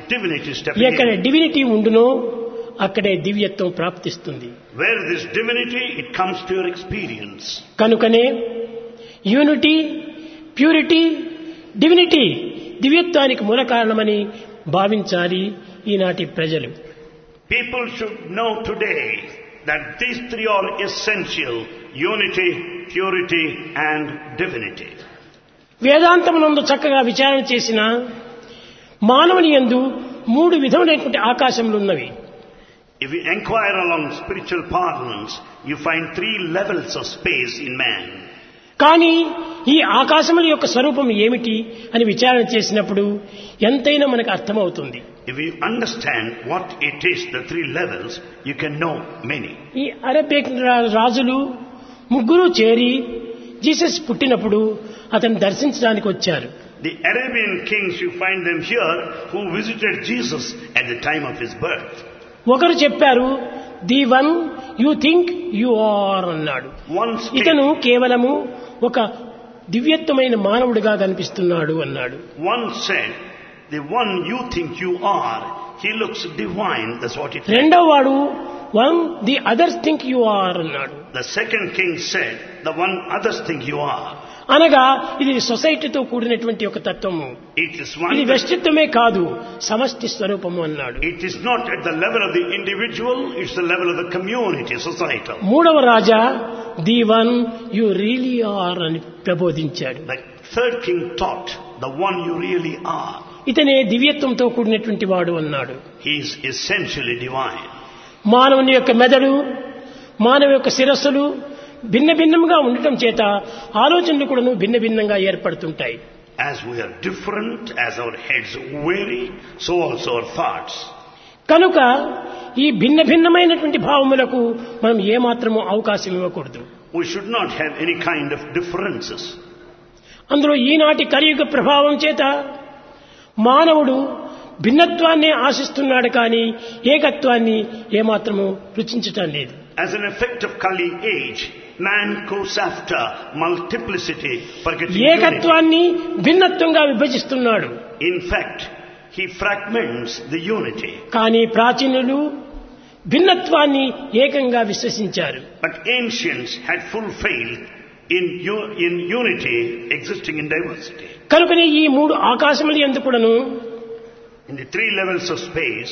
divinity stepping ఎక్కడ in. Divinity ఉండునో అక్కడే దివ్యత్వం ప్రాప్తిస్తుంది Where this divinity, it comes to your experience. కనుకనే యూనిటీ ప్యూరిటీ డివినిటీ దివ్యత్వానికి మూల కారణమని భావించాలి ఈనాటి ప్రజలు People should know today that these three are essential unity, purity, and divinity. వేదాంతమునందు చక్కగా విచారణ చేసిన మానవుని యందు మూడు విధములైనటువంటి ఆకాశములు ఉన్నవి If you inquire along spiritual parlance, you find three levels of space in man. కానీ ఈ ఆకాశముల యొక్క స్వరూపం ఏమిటి అని విచారణ చేసినప్పుడు ఎంతైనా మనకు అర్థమవుతుంది If you understand what it is, the three levels, you can know many. ఈ అరబిక్ రా- రాజులు ముగ్గురు చేరి జీసస్ పుట్టినప్పుడు అతను దర్శించడానికి వచ్చారు The Arabian kings, you find them here, who visited Jesus at the time of his birth. ఒకరు చెప్పారు the one you think you are అన్నాడు One ఇతను stated, కేవలము ఒక దివ్యత్వమైన మానవుడిగా కనిపిస్తున్నాడు అన్నాడు one said, the one you think you are, he looks divine, that's what it meant. రెండవ వాడు one the others think you are అన్నాడు The second king said, the one others think you are. అనగా ఇది సొసైటీతో కూడినటువంటి ఒక తత్వము It is one, ఇది that- వ్యక్తిత్వమే కాదు సమష్టి స్వరూపము అన్నాడు it is not at the level of the individual, it's the level of the community, societal. మూడవ రాజా the one you really are అని ప్రబోధించాడు The third king taught, the one you really are. ఇతనే దివ్యత్వంతో కూడినటువంటి వాడు అన్నాడు He is essentially divine. మానవుని యొక్క మెదడు మానవ యొక్క శిరస్సులు భిన్న భిన్నంగా ఉండటం చేత ఆలోచనలు కూడాను భిన్న భిన్నంగా ఏర్పడుతుంటాయి As we are different, as our heads vary, so also our thoughts. కనుక ఈ భిన్న భిన్నమైనటువంటి భావములకు మనం ఏమాత్రము అవకాశం ఇవ్వకూడదు We should not have any kind of differences. అందులో ఈనాటి కలియుగ ప్రభావం చేత మానవుడు భిన్నత్వాన్ని ఆశిస్తున్నాడు కానీ ఏకత్వాన్ని ఏమాత్రము రుచించటం లేదు As an effect of Kali age, man goes after multiplicity, forgetting unity. ఏకత్వాన్ని భిన్నత్వంగా విభజిస్తున్నాడు In fact, he fragments the unity. కానీ ప్రాచీనులు భిన్నత్వాన్ని ఏకంగా విశ్వసించారు But ancients had full faith in, u- in unity existing in diversity. కనుకనే ఈ మూడు ఆకాశములు ఎందుకుడను In the three levels of space,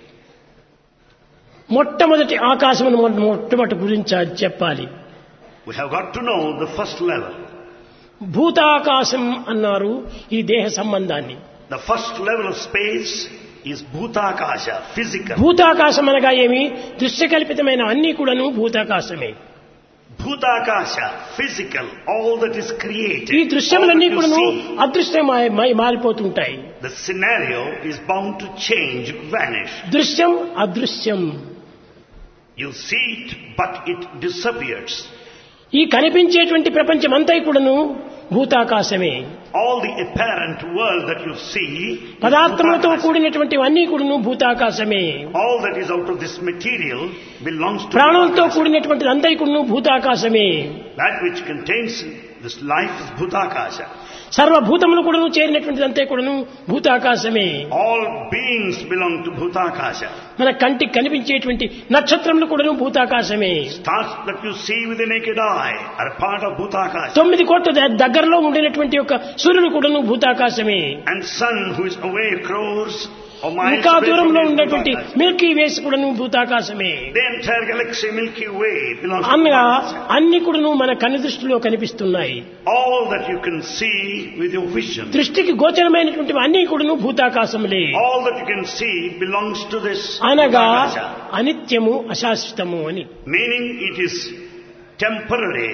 మొట్టమొదటి ఆకాశమును మొట్ట- మొట్టమొదటి గురించి చెప్పాలి we have got to know the first level. భూతాకాశం అన్నారు ఈ దేహ సంబంధాన్ని The first level of space is Bhutakasha, physical. భూతాకాశం అనగా ఏమి దృశ్యకల్పితమైన అన్ని కూడాను భూతాకాశమే Bhutakasha, physical, all that is created. ఈ all దృశ్యములన్నీ that you కూడాను see. అదృశ్యమై మారిపోతుంటాయి The scenario is bound to change, vanish. దృశ్యం అదృశ్యం You see it, but it disappears. ఈ కనిపించేటువంటి ప్రపంచం అంతా కూడాను భూతాకాశమే All the apparent world that you see, is పదార్థములతో Bhutakasha. కూడినటువంటి అన్ని కూడాను భూతాకాశమే all that is out of this material belongs to ప్రాణంతో Bhutakasha. కూడినటువంటి అందరి కూడాను భూతాకాశమే That which contains this life is Bhutakasha. సర్వభూతములు కూడాను చేరినటువంటి అంతే కూడాను భూతాకాశమే All beings belong to Bhutakasha. మన కంటికి కనిపించేటువంటి నక్షత్రములు కూడాను భూతాకాశమే Stars that you see with the naked eye are part of Bhutakasha. తొమ్మిది కోట్ల ద- దగ్గరలో ఉండినటువంటి యొక్క సూర్యుడు కూడాను భూతాకాశమే And sun who is away crores or miles ఇంకా away from దూరంలో you is ఉన్నటువంటి Bhutakasha. మిల్కీ వేస్ కూడాను భూతాకాశమే The entire galaxy Milky Way belongs to అనగా Bhutakasha. అన్ని కూడాను మన కన్ను దృష్టిలో కనిపిస్తున్నాయి All that you can see with your vision, దృష్టికి గోచరమైనటువంటి అన్ని కూడాను భూతాకాశములే all that you can see belongs to this అనగా Bhutakasha. అనిత్యము అశాశ్వతము అని Meaning it is temporary.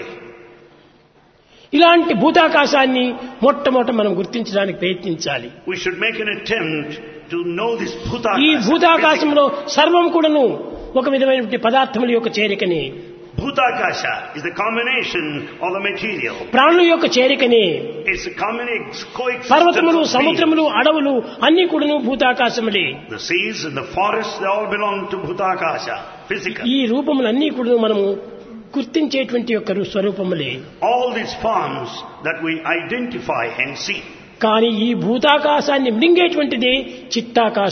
ఇలాంటి భూతాకాశాన్ని మొట్టమొదట మనం గుర్తించడానికి ప్రయత్నించాలి We should make an attempt to know this ఈ Bhutakasha. భూతాకాశంలో సర్వం కూడాను ఒక విధమైనటువంటి పదార్థముల యొక్క చేరికని Bhutakasha is the combination of the material. ప్రాణుల యొక్క చేరికని It's a combination, coexistence పర్వతములు of beings. సముద్రములు అడవులు అన్ని కూడాను భూతాకాశములే The seas and the forests, they all belong to Bhutakasha, physical. ఈ రూపములన్నీ కూడా మనము గుర్తించేటువంటి యొక్క రు- స్వరూపములే All these forms that we identify and see. కానీ ఈ భూతాకాశాన్ని మృంగేటువంటిది చిత్తాకాశం